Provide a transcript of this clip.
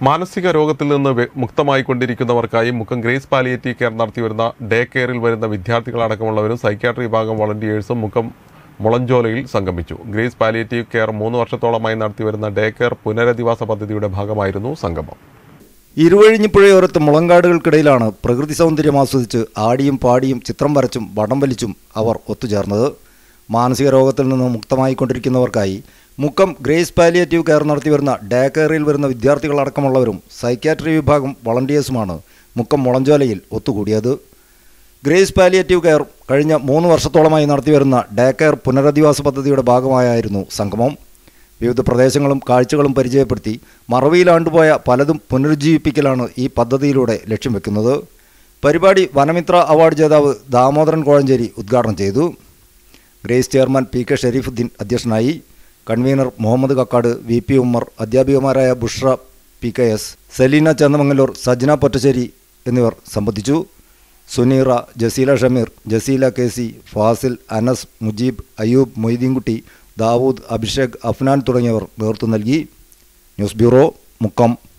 മാനസിക രോഗത്തിൽ നിന്ന് വെ- മുക്തമായിക്കൊണ്ടിരിക്കുന്നവർക്കായി മുക്കം ഗ്രേസ് പാലിയേറ്റീവ് കെയർ നടത്തിവരുന്ന ഡേ കെയറിൽ വരുന്ന വിദ്യാർത്ഥികളടക്കമുള്ളവരും സൈക്യാട്രി വിഭാഗം വളണ്ടിയേഴ്സും മുക്കം മുളഞ്ചോലയിൽ സംഗമിച്ചു ഗ്രേസ് പാലിയേറ്റീവ് കെയർ മൂന്ന് വർഷത്തോളമായി നടത്തിവരുന്ന ഡേ കെയർ പുനരധിവാസ പദ്ധതിയുടെ ഭാഗമായിരുന്നു സംഗമം ഇരുവഴിഞ്ഞിപ്പുഴയോരത്ത് മുളങ്കാടുകൾക്കിടയിലാണ് പ്രകൃതി സൗന്ദര്യം ആസ്വദിച്ച് ആടിയും പാടിയും ചിത്രം വരച്ചും വടം വലിച്ചും അവർ ഒത്തുചേർന്നത് മാനസിക രോഗത്തിൽ നിന്ന് മുക്തമായിക്കൊണ്ടിരിക്കുന്നവർക്കായി മുക്കം ഗ്രേസ് പാലിയേറ്റീവ് കെയർ നടത്തിവരുന്ന ഡേ കെയറിൽ വരുന്ന വിദ്യാർത്ഥികളടക്കമുള്ളവരും സൈക്യാട്രി വിഭാഗം വളണ്ടിയേഴ്സുമാണ് മുക്കം മുളഞ്ചോലയിൽ ഒത്തുകൂടിയത് ഗ്രേസ് പാലിയേറ്റീവ് കെയർ കഴിഞ്ഞ മൂന്ന് വർഷത്തോളമായി നടത്തിവരുന്ന ഡേ കെയർ പുനരധിവാസ പദ്ധതിയുടെ ഭാഗമായായിരുന്നു സംഗമം വിവിധ പ്രദേശങ്ങളും കാഴ്ചകളും പരിചയപ്പെടുത്തി മറവിയിലാണ്ടുപോയ പലതും പുനരുജ്ജീവിപ്പിക്കലാണ് ഈ പദ്ധതിയിലൂടെ ലക്ഷ്യം വെക്കുന്നത് പരിപാടി വനമിത്ര അവാർഡ് ജേതാവ് ദാമോദരൻ കോഴഞ്ചേരി ഉദ്ഘാടനം ചെയ്തു Grace chairman P K Shareefuddin അധ്യക്ഷനായി convener Muhammad Kakkad V P Ummer അധ്യാപികമാരായ Bushra P K S Saleena Chendamangallur Sajna Pottassery എന്നിവർ സംബന്ധിച്ചു സുനീറ ജസീല ഷമീർ ജസീല കെ സി ഫാസിൽ അനസ് മുജീബ് അയ്യൂബ് മൊയ്തീൻകുട്ടി ദാവൂദ് അഭിഷേക് അഫ്നാൻ തുടങ്ങിയവർ നേതൃത്വം നൽകി ന്യൂസ് ബ്യൂറോ മുക്കം